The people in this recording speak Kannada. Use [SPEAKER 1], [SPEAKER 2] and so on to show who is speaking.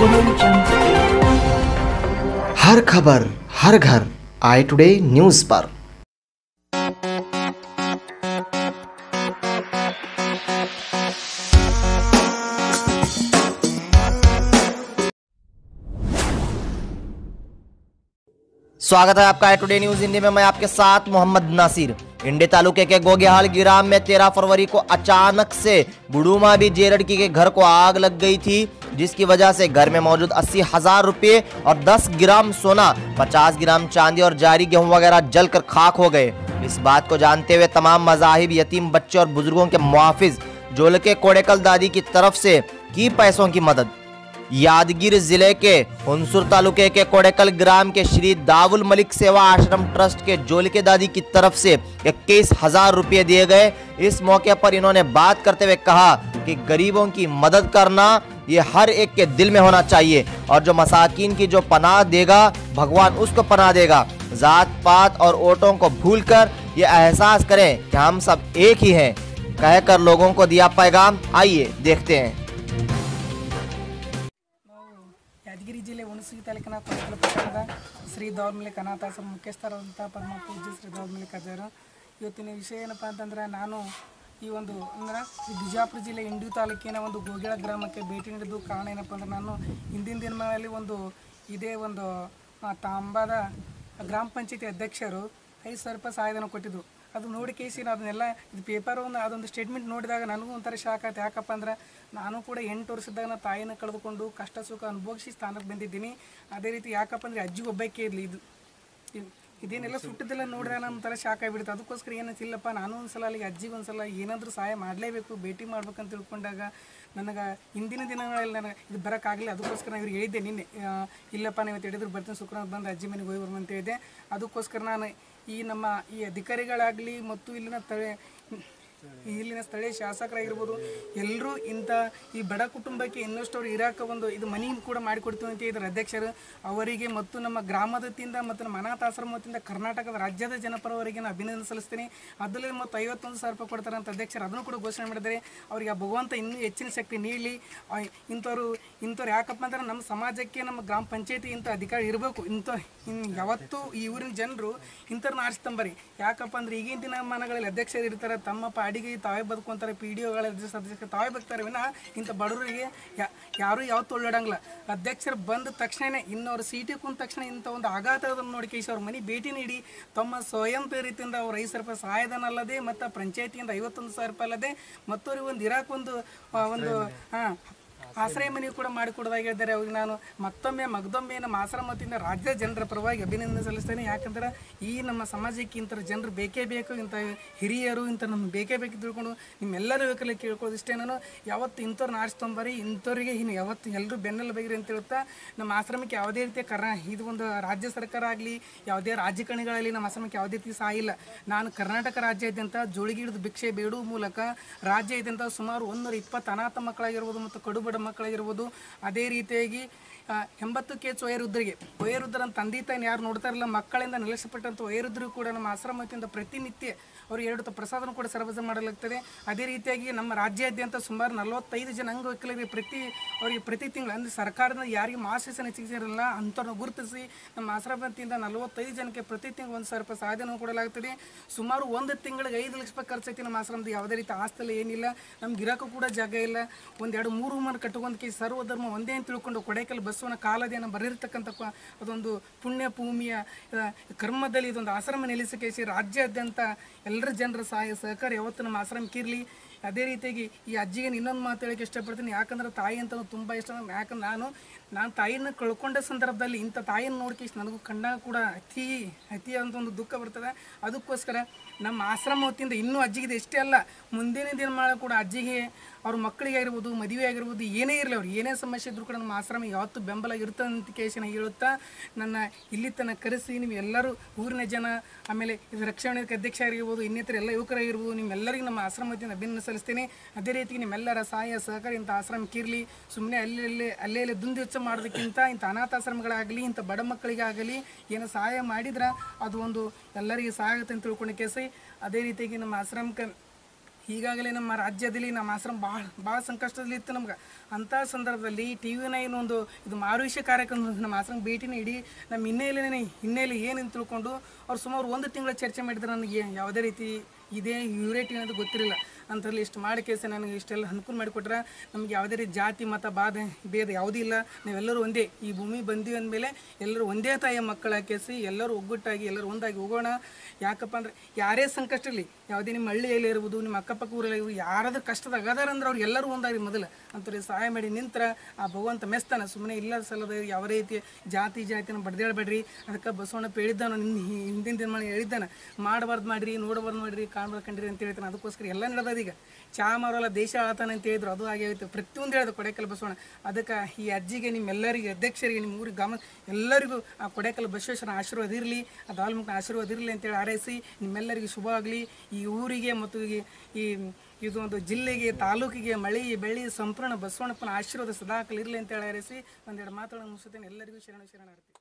[SPEAKER 1] Audio Jungle.
[SPEAKER 2] हर खबर हर घर आए टुडे न्यूज पर स्वागत है आपका टुडे न्यूज हिंदी में मैं आपके साथ मोहम्मद नासिर इंडी तालुके के गोगेहाल ग्राम में 13 फरवरी को अचानक से बुडूमा भी जे लड़की के घर को आग लग गई थी जिसकी वजह से घर में मौजूद अस्सी हजार रुपये और 10 ग्राम सोना 50 ग्राम चांदी और जारी गेहूं वगैरह जलकर खाक हो गए इस बात को जानते हुए तमाम मजाहिब यतीम बच्चे और बुजुर्गों के मुआफिज जोल के कोडेकल दादी की तरफ से की पैसों की मदद यादगीर जिले के हुंसुर तालुके के कोडेकल ग्राम के श्री दावुल मलिक सेवा आश्रम ट्रस्ट के जोलिके दादी की तरफ से इक्कीस हजार रुपये दिए गए इस मौके पर इन्होंने बात करते हुए कहा कि गरीबों की मदद करना ये हर एक के दिल में होना चाहिए और जो मसाकिन की जो पनाह देगा भगवान उसको पनाह देगा जात पात और ओटों को भूलकर ये एहसास करें कि हम सब एक ही हैं कहकर लोगों को दिया पैगाम आइए देखते हैं
[SPEAKER 3] ನಾವು ಯಾದಗಿರಿ ಜಿಲ್ಲೆ ಹುಣಸಗಿ ತಾಲೂಕಿನ ಕೊಡಕಲ ಪಟ್ಟಣದ ಶ್ರೀ ದೌರ್ಮಲಿಕ್ ಅನಾಥಾಶ್ರಮ ಮುಖ್ಯಸ್ಥರಾದಂಥ ಪರಮ ಪೂಜ್ಯ ಶ್ರೀ ದೌರ್ಮಲಿಕ್ ಅಜ್ಜರು ಇವತ್ತಿನ ವಿಷಯ ಏನಪ್ಪ ಅಂತಂದ್ರೆ ನಾನು ಈ ಒಂದು ಅಂದ್ರೆ ಈ ಬಿಜಾಪುರ ಜಿಲ್ಲೆ ಇಂಡಿ ತಾಲೂಕಿನ ಒಂದು ಗೋಗಿಳ ಗ್ರಾಮಕ್ಕೆ ಭೇಟಿ ನೀಡಿದ್ದು ಕಾರಣ ಏನಪ್ಪ ಅಂದ್ರೆ ನಾನು ಹಿಂದಿನ ದಿನಗಳಲ್ಲಿ ಒಂದು ಇದೇ ಒಂದು ಆ, ತಾಂಬಾದ ಗ್ರಾಮ ಪಂಚಾಯತಿ ಅಧ್ಯಕ್ಷರು ಐದು ಸಾವಿರ ರೂಪಾಯಿ ಸಹಾಯಧನ ಕೊಟ್ಟಿದ್ದು ಅದು ನೋಡಿ ಕೇಸಿ ಅದನ್ನೆಲ್ಲ ಇದು ಪೇಪರ್ ಒಂದು ಅದೊಂದು ಸ್ಟೇಟ್ಮೆಂಟ್ ನೋಡಿದಾಗ ನನಗೂ ಒಂಥರ ಶಾಕ್ ಆಯ್ತು ಯಾಕಪ್ಪ ಅಂದ್ರೆ ನಾನು ಕೂಡ ಎಂಟು ವರ್ಷದಾಗ ನನ್ನ ತಾಯಿನ ಕಳೆದುಕೊಂಡು ಕಷ್ಟ ಸುಖ ಅನುಭವಿಸಿ ಸ್ಥಾನಕ್ಕೆ ಬಂದಿದ್ದೀನಿ ಅದೇ ರೀತಿ ಯಾಕಪ್ಪ ಅಂದರೆ ಅಜ್ಜಿ ಒಬ್ಬಾಕೆ ಇರಲಿ ಇದು ಇದ್- ಇದೇನೆಲ್ಲ ಸುಟ್ಟಿದ್ದೆಲ್ಲ ನೋಡಿದಾಗ ನಮ್ಮ ಥರ ಶಾಕ್ ಆಗಿಬಿಡುತ್ತೆ ಅದಕ್ಕೋಸ್ಕರ ಏನಂತ ಇಲ್ಲಪ್ಪ ನಾನು ಒಂದ್ಸಲ ಅಲ್ಲಿಗೆ ಅಜ್ಜಿಗೆ ಒಂದ್ಸಲ ಏನಾದರೂ ಸಹಾಯ ಮಾಡಲೇಬೇಕು ಭೇಟಿ ಮಾಡ್ಬೇಕಂತ ತಿಳ್ಕೊಂಡಾಗ ನನಗೆ ಇಂದಿನ ದಿನಗಳಲ್ಲಿ ನನಗೆ ಇದು ಬರೋಕ್ಕಾಗಲಿ ಅದಕ್ಕೋಸ್ಕರ ನಾನು ಇವ್ರಿಗೆ ಹೇಳಿದ್ದೆ ನಿನ್ನೆ ಆ, ಇಲ್ಲಪ್ಪ ನೀವು ಹೇಳಿದ್ರು ಬರ್ತೀನಿ ಶುಕ್ರವಾರ ಬಂದು ಅಜ್ಜಿ ಮನೆಗೆ ಹೋಗಿ ಬರ್ಮ ಅಂತ ಹೇಳಿದೆ ಅದಕ್ಕೋಸ್ಕರ ನಾನು ಈ ನಮ್ಮ ಈ ಅಧಿಕಾರಿಗಳಾಗಲಿ ಮತ್ತು ಇಲ್ಲಿನ ತಳೆ ಇಲ್ಲಿನ ಸ್ಥಳೀಯ ಶಾಸಕರಾಗಿರ್ಬೋದು ಎಲ್ಲರೂ ಇಂಥ ಈ ಬಡ ಕುಟುಂಬಕ್ಕೆ ಇನ್ನಷ್ಟು ಅವ್ರು ಇರಾಕ ಒಂದು ಇದು ಮನಿ ಕೂಡ ಮಾಡಿಕೊಡ್ತೀವಿ ಅಂತ ಇದ್ರ ಅಧ್ಯಕ್ಷರು ಅವರಿಗೆ ಮತ್ತು ನಮ್ಮ ಗ್ರಾಮದ ವತಿಯಿಂದ ಮತ್ತು ನಮ್ಮ ಅನಾಥಾಶ್ರಮ ವತಿಯಿಂದ ಕರ್ನಾಟಕದ ರಾಜ್ಯದ ಜನಪರವರಿಗೆ ನಾನು ಅಭಿನಂದನೆ ಸಲ್ಲಿಸ್ತೀನಿ ಅದರಲ್ಲಿ ಮತ್ತು ಐವತ್ತೊಂದು ಸಾವಿರ ರೂಪಾಯಿ ಕೊಡ್ತಾರೆ ಅಂತ ಅಧ್ಯಕ್ಷರು ಅದನ್ನು ಕೂಡ ಘೋಷಣೆ ಮಾಡಿದ್ದಾರೆ ಅವರಿಗೆ ಆ ಭಗವಂತ ಇನ್ನೂ ಹೆಚ್ಚಿನ ಶಕ್ತಿ ನೀಡಲಿ ಆ, ಇಂಥವ್ರು ಇಂಥವ್ರು ಯಾಕಪ್ಪ ಅಂದ್ರೆ ನಮ್ಮ ಸಮಾಜಕ್ಕೆ ನಮ್ಮ ಗ್ರಾಮ ಪಂಚಾಯತಿ ಇಂಥ ಅಧಿಕಾರಿ ಇರಬೇಕು ಇಂಥ ಇನ್ ಯಾವತ್ತೂ ಈ ಊರಿನ ಜನರು ಇಂಥವ್ರನ್ನ ಆರಿಸ್ತಂಬರಿ ಯಾಕಪ್ಪ ಅಂದ್ರೆ ಈಗಿನ ದಿನಮಾನಗಳಲ್ಲಿ ಅಧ್ಯಕ್ಷರು ಇರ್ತಾರೆ ತಮ್ಮ ಪಾಡಿಗೆ ತಾವೇ ಬದುಕೊಂತಾರೆ ಪಿ ಡಿ ಒಗಳ ಸದಸ್ಯರು ತಾವೇ ಬದುಕ್ತಾರೆ ವಿನ ಇಂಥ ಬಡವರಿಗೆ ಯಾ- ಯಾರೂ ಯಾವತ್ತೂ ಒಳ್ಳಾಡಂಗಿಲ್ಲ ಅಧ್ಯಕ್ಷರು ಬಂದ ತಕ್ಷಣನೇ ಇನ್ನವ್ರು ಸೀಟಿ ಕುಂತ ತಕ್ಷಣ ಇಂಥ ಒಂದು ಆಘಾತವನ್ನು ನೋಡಿ ಕೇಶ್ ಅವ್ರ ಮನೆ ಭೇಟಿ ನೀಡಿ ತಮ್ಮ ಸ್ವಯಂ ಪ್ರೇರಿತದಿಂದ ಅವ್ರ ಐದು ಸಾವಿರ ರೂಪಾಯಿ ಸಹಾಯಧನ ಅಲ್ಲದೆ ಮತ್ತು ಪಂಚಾಯತಿಯಿಂದ ಐವತ್ತೊಂದು ಸಾವಿರ ರೂಪಾಯಿ ಅಲ್ಲದೆ ಮತ್ತವ್ರಿಗೆ ಒಂದು ಇರಾಕ್ ಒಂದು ಆ, ಒಂದು ಹಾಂ ಆಶ್ರಯ ಮನೆ ಕೂಡ ಮಾಡಿಕೊಡೋದಾಗಿ ಹೇಳಿದ್ದಾರೆ ಅವ್ರಿಗೆ ನಾನು ಮತ್ತೊಮ್ಮೆ ಮಗದೊಮ್ಮೆ ನಮ್ಮ ಆಶ್ರಮ ವತಿಯಿಂದ ರಾಜ್ಯ ಜನರ ಪರವಾಗಿ ಅಭಿನಂದನೆ ಸಲ್ಲಿಸ್ತೇನೆ ಯಾಕಂದ್ರೆ ಈ ನಮ್ಮ ಸಮಾಜಕ್ಕೆ ಇಂಥ ಜನರು ಬೇಕೇ ಬೇಕು ಇಂಥ ಹಿರಿಯರು ಇಂಥ ನಮ್ಮ ಬೇಕೇ ಬೇಕು ತಿಳ್ಕೊಂಡು ನಿಮ್ಮೆಲ್ಲರೂ ಬೇಕಲ್ಲ ಕೇಳ್ಕೊಳ್ಳೋದು ಇಷ್ಟೇ ನಾನು ಯಾವತ್ತು ಇಂಥವ್ರನ್ನ ಆರಿಸ್ತೊಂಬರಿ ಇಂಥವ್ರಿಗೆ ಇನ್ನು ಯಾವತ್ತು ಎಲ್ಲರೂ ಬೆನ್ನೆಲ್ಲ ಬೈರಿ ಅಂತ ಹೇಳ್ತಾ ನಮ್ಮ ಆಶ್ರಮಕ್ಕೆ ಯಾವುದೇ ರೀತಿಯ ಕರ ಇದು ಒಂದು ರಾಜ್ಯ ಸರ್ಕಾರ ಆಗಲಿ ಯಾವುದೇ ರಾಜಕಾರಣಿಗಳಲ್ಲಿ ನಮ್ಮ ಆಶ್ರಮಕ್ಕೆ ಯಾವುದೇ ರೀತಿ ಸಹಾಯ ಇಲ್ಲ ನಾನು ಕರ್ನಾಟಕ ರಾಜ್ಯಾದ್ಯಂತ ಜೋಳಿಗೆ ಹಿಡಿದು ಭಿಕ್ಷೆ ಬೇಡುವ ಮೂಲಕ ರಾಜ್ಯಾದ್ಯಂತ ಸುಮಾರು ಒಂದೂರ ಇಪ್ಪತ್ತು ಅನಾಥ ಮಕ್ಕಳಾಗಿರ್ಬೋದು ಮತ್ತು ಕಡುಬಡ ಮಕ್ಕಳಾಗಿರ್ಬೋದು ಅದೇ ರೀತಿಯಾಗಿ ಆ, ಎಂಬತ್ತು ಕೆ ಎಚ್ ವಯೋವೃದ್ಧರಿಗೆ ವಯೋವೃದ್ಧರ ತಂದೆ ತಾಯಿನ ಯಾರು ನೋಡ್ತಾ ಇರಲ್ಲ ಮಕ್ಕಳಿಂದ ನಿಲ್ಲಿಸಲ್ಪಟ್ಟಂಥ ವಯೋವೃದ್ಧರು ಕೂಡ ನಮ್ಮ ಆಶ್ರಮ ವತಿಯಿಂದ ಪ್ರತಿನಿತ್ಯ ಅವರು ಎರಡು ತ- ಪ್ರಸಾದನ ಕೂಡ ಸರಬರಾಜು ಮಾಡಲಾಗ್ತದೆ ಅದೇ ರೀತಿಯಾಗಿ ನಮ್ಮ ರಾಜ್ಯಾದ್ಯಂತ ಸುಮಾರು ನಲವತ್ತೈದು ಜನ ಅಂಗವಿಕಲರಿಗೆ ಪ್ರತಿ ಅವರಿಗೆ ಪ್ರತಿ ತಿಂಗಳು ಅಂದರೆ ಸರ್ಕಾರದ ಯಾರಿಗೆ ಮಾಸಿನ ಚಿಕಿತ್ಸೆ ಇರಲ್ಲ ಅಂಥವ್ರನ್ನ ಗುರುತಿಸಿ ನಮ್ಮ ಆಶ್ರಮ ವತಿಯಿಂದ ನಲವತ್ತೈದು ಜನಕ್ಕೆ ಪ್ರತಿ ತಿಂಗಳು ಒಂದು ಸಾವಿರ ರೂಪಾಯಿ ಸಹಾಯಧನ ಕೊಡಲಾಗ್ತದೆ ಸುಮಾರು ಒಂದು ತಿಂಗಳಿಗೆ ಐದು ಲಕ್ಷ ರೂಪಾಯಿ ಖರ್ಚೈತಿ ನಮ್ಮ ಆಶ್ರಮದ ಯಾವುದೇ ರೀತಿ ಆಸ್ತಿಲ್ಲ ಏನಿಲ್ಲ ನಮ್ಗೆ ಇರೋಕ್ಕೂ ಕೂಡ ಜಾಗ ಇಲ್ಲ ಒಂದೆರಡು ಮೂರು ಮನೆ ಕಟ್ಕೊಂಡ್ಕೆ ಸರ್ವಧರ್ಮ ಒಂದೇ ಅಂತ ತಿಳ್ಕೊಂಡು ಕೊಡೈಕಲ್ ಬಸವನ ಕಾಲದೇನ ಬರೆದಿರ್ತಕ್ಕಂಥ ಕ- ಅದೊಂದು ಪುಣ್ಯ ಭೂಮಿಯ ಆ, ಕರ್ಮದಲ್ಲಿ ಇದೊಂದು ಆಶ್ರಮ ನೆಲೆಸಿಕೇಸಿ ರಾಜ್ಯಾದ್ಯಂತ ಎಲ್ಲರ ಜನರ ಸಹಾಯ ಸಹಕಾರ ಯಾವತ್ತು ನಮ್ಮ ಆಶ್ರಮಕ್ಕೆ ಇರಲಿ ಅದೇ ರೀತಿಯಾಗಿ ಈ ಅಜ್ಜಿಗೆ ಇನ್ನೊಂದು ಮಾತು ಹೇಳಕ್ಕೆ ಇಷ್ಟಪಡ್ತೀನಿ ಯಾಕಂದ್ರೆ ತಾಯಿ ಅಂತ ತುಂಬ ಇಷ್ಟ ಯಾಕಂದ್ರೆ ನಾನು ನಾನು ತಾಯಿನ ಕಳ್ಕೊಂಡ ಸಂದರ್ಭದಲ್ಲಿ ಇಂಥ ತಾಯಿನ ನೋಡ್ಕೆ ನನಗೂ ಕಂಡಾಗ ಕೂಡ ಅತಿ ಅತಿ ಅಂತ ಒಂದು ದುಃಖ ಬರ್ತದೆ ಅದಕ್ಕೋಸ್ಕರ ನಮ್ಮ ಆಶ್ರಮ ವತಿಯಿಂದ ಇನ್ನೂ ಅಜ್ಜಿಗೆ ಎಷ್ಟೇ ಅಲ್ಲ ಮುಂದಿನ ದಿನಮಾನ ಕೂಡ ಅಜ್ಜಿಗೆ ಅವ್ರ ಮಕ್ಕಳಿಗೆ ಆಗಿರ್ಬೋದು ಮದುವೆ ಆಗಿರ್ಬೋದು ಏನೇ ಇರಲಿ ಅವ್ರು ಏನೇ ಸಮಸ್ಯೆ ಇದ್ರೂ ಕೂಡ ನಮ್ಮ ಆಶ್ರಮ ಯಾವತ್ತೂ ಬೆಂಬಲ ಇರುತ್ತೆ ಅಂತ ಕೇಸಿನ ಹೇಳುತ್ತಾ ನನ್ನ ಇಲ್ಲಿ ತನಕ ಕರೆಸಿ ನೀವು ಎಲ್ಲರೂ ಊರಿನ ಜನ ಆಮೇಲೆ ಇದು ರಕ್ಷಣಾ ವೇದಿಕೆ ಅಧ್ಯಕ್ಷ ಆಗಿರ್ಬೋದು ಇನ್ನಿತರ ಎಲ್ಲ ಯುವಕರಾಗಿರ್ಬೋದು ನಿಮ್ಮೆಲ್ಲರಿಗೂ ನಮ್ಮ ಆಶ್ರಮ ವತಿಯಿಂದ ಅಭಿನಂದನೆ ಸಲ್ಲಿಸ್ತೇನೆ ಅದೇ ರೀತಿ ನಿಮ್ಮೆಲ್ಲರ ಸಹಾಯ ಸಹಕಾರ ಇಂಥ ಆಶ್ರಮಕ್ಕೆ ಇರಲಿ ಸುಮ್ಮನೆ ಅಲ್ಲಿ ಅಲ್ಲಿ ಅಲ್ಲೇ ಅಲ್ಲೇ ದುಂದು ವೆಚ್ಚ ಮಾಡೋದಕ್ಕಿಂತ ಇಂಥ ಅನಾಥಾಶ್ರಮಗಳಾಗಲಿ ಇಂಥ ಬಡ ಮಕ್ಕಳಿಗಾಗಲಿ ಏನು ಸಹಾಯ ಮಾಡಿದ್ರೆ ಅದು ಒಂದು ಎಲ್ಲರಿಗೆ ಸಹಾಯ ಆಗುತ್ತೆ ಅಂತ ತಿಳ್ಕೊಂಡು ಕೇಸಿ ಅದೇ ರೀತಿಯಾಗಿ ನಮ್ಮ ಆಶ್ರಮಕ್ಕೆ ಈಗಾಗಲೇ ನಮ್ಮ ರಾಜ್ಯದಲ್ಲಿ ನಮ್ಮ ಆಶ್ರಮ ಭಾಳ ಭಾಳ ಸಂಕಷ್ಟದಲ್ಲಿ ಇತ್ತು ನಮ್ಗೆ ಅಂಥ ಸಂದರ್ಭದಲ್ಲಿ ಟಿ ವಿ ನೈನ್ ಒಂದು ಇದು ಮಾರುವಿಷ ಕಾರ್ಯಕ್ರಮ ನಮ್ಮ ಆಶ್ರಮ ಭೇಟಿನ ಇಡೀ ನಮ್ಮ ಹಿನ್ನೆಲೆ ಹಿನ್ನೆಲೆ ಏನಂತ ತಿಳ್ಕೊಂಡು ಅವ್ರು ಸುಮಾರು ಒಂದು ತಿಂಗಳ ಚರ್ಚೆ ಮಾಡಿದ್ರೆ ನನಗೆ ಯಾವುದೇ ರೀತಿ ಇದೇ ಯೂರೇಟಿ ಅನ್ನೋದು ಗೊತ್ತಿರಲಿಲ್ಲ ಅಂಥಲ್ಲಿ ಇಷ್ಟು ಮಾಡಿ ಕೇಸ ನನಗೆ ಇಷ್ಟೆಲ್ಲ ಅನುಕೂಲ ಮಾಡಿಕೊಟ್ರೆ ನಮ್ಗೆ ಯಾವುದೇ ರೀತಿ ಜಾತಿ ಮತ ಬಾಧೆ ಭೇದ ಯಾವುದೂ ಇಲ್ಲ ನಾವೆಲ್ಲರೂ ಒಂದೇ ಈ ಭೂಮಿ ಬಂದೀವಿ ಅಂದಮೇಲೆ ಎಲ್ಲರೂ ಒಂದೇ ತಾಯಿಯ ಮಕ್ಕಳ ಕೇಸಿ ಎಲ್ಲರೂ ಒಗ್ಗಟ್ಟಾಗಿ ಎಲ್ಲರೂ ಒಂದಾಗಿ ಹೋಗೋಣ ಯಾಕಪ್ಪ ಅಂದ್ರೆ ಯಾರೇ ಸಂಕಷ್ಟ ಇರಲಿ ಯಾವುದೇ ನಿಮ್ಮ ಹಳ್ಳಿಯಲ್ಲಿ ಇರ್ಬೋದು ನಿಮ್ಮ ಅಕ್ಕಪಕ್ಕ ಊರಲ್ಲಿ ಇರ್ಬೋದು ಯಾರಾದ್ರೂ ಕಷ್ಟದಾಗ ಅದಾರ ಅಂದ್ರೆ ಅವ್ರು ಎಲ್ಲರೂ ಒಂದಾಗಿ ಮೊದಲು ಅಂಥವ್ರಿಗೆ ಸಹಾಯ ಮಾಡಿ ನಿಂತ್ರ ಆ ಭಗವಂತ ಮೆಸ್ತಾನ ಸುಮ್ಮನೆ ಇಲ್ಲ ಸಲ್ಲದ ಯಾವ ರೀತಿ ಜಾತಿ ಜಾತಿನ ಬಡ್ದೇಳ್ಬೇಡ್ರಿ ಅದಕ್ಕೆ ಬಸವಣ್ಣ ಹೇಳಿದ್ದಾನ ಹಿಂದಿನ ದಿನ ಹೇಳಿದ್ದಾನ ಮಾಡಬಾರ್ದು ಮಾಡ್ರಿ ನೋಡಬಾರ್ದು ಮಾಡ್ರಿ ಕಾಣ್ಬಾರ್ದು ಕಂಡ್ರಿ ಅಂತ ಹೇಳ್ತಾನೆ ಅದಕ್ಕೋಸ್ಕರ ಎಲ್ಲ ನಡೆದದ ಈಗ ಚಾ ಮಾರೋಲ್ಲ ದೇಶ ಆಳ್ತಾನೆ ಅಂತ ಹೇಳಿದ್ರು ಅದು ಹಾಗೆ ಆಯ್ತು ಪ್ರತಿಯೊಂದು ಹೇಳಿದ್ರು ಕೊಡೆಕಲ್ ಬಸವಣ್ಣ ಅದಕ್ಕೆ ಈ ಅಜ್ಜಿಗೆ ನಿಮ್ಮೆಲ್ಲರಿಗೆ ಅಧ್ಯಕ್ಷರಿಗೆ ನಿಮ್ಮ ಊರಿಗೆ ಗಮನ ಎಲ್ಲರಿಗೂ ಆ ಕೊಡೆಕಲ್ ಬಸವೇಶ್ವರನ ಆಶೀರ್ವಾದ ಇರಲಿ ಆ ದಾಲ್ಮುಖನ ಆಶೀರ್ವಾದ ಇರಲಿ ಅಂತೇಳಿ ಹಾರೈಸಿ ನಿಮ್ಮೆಲ್ಲರಿಗೂ ಶುಭ ಆಗಲಿ ಈ ಊರಿಗೆ ಮತ್ತು ಈ ಈ ಇದು ಒಂದು ಜಿಲ್ಲೆಗೆ ತಾಲೂಕಿಗೆ ಮಳೆ ಬೆಳೆ ಸಂಪೂರ್ಣ ಬಸವಣ್ಣಪ್ಪನ ಆಶೀರ್ವಾದ ಸದಾಕಾಲ ಇರಲಿ ಅಂತೇಳಿ ಹಾರೈಸಿ ಒಂದೆರಡು ಮಾತುಗಳನ್ನು ಮುಗಿಸುತ್ತೇನೆ ಎಲ್ಲರಿಗೂ ಶರಣ ಶರಣಾರ್ಥಿ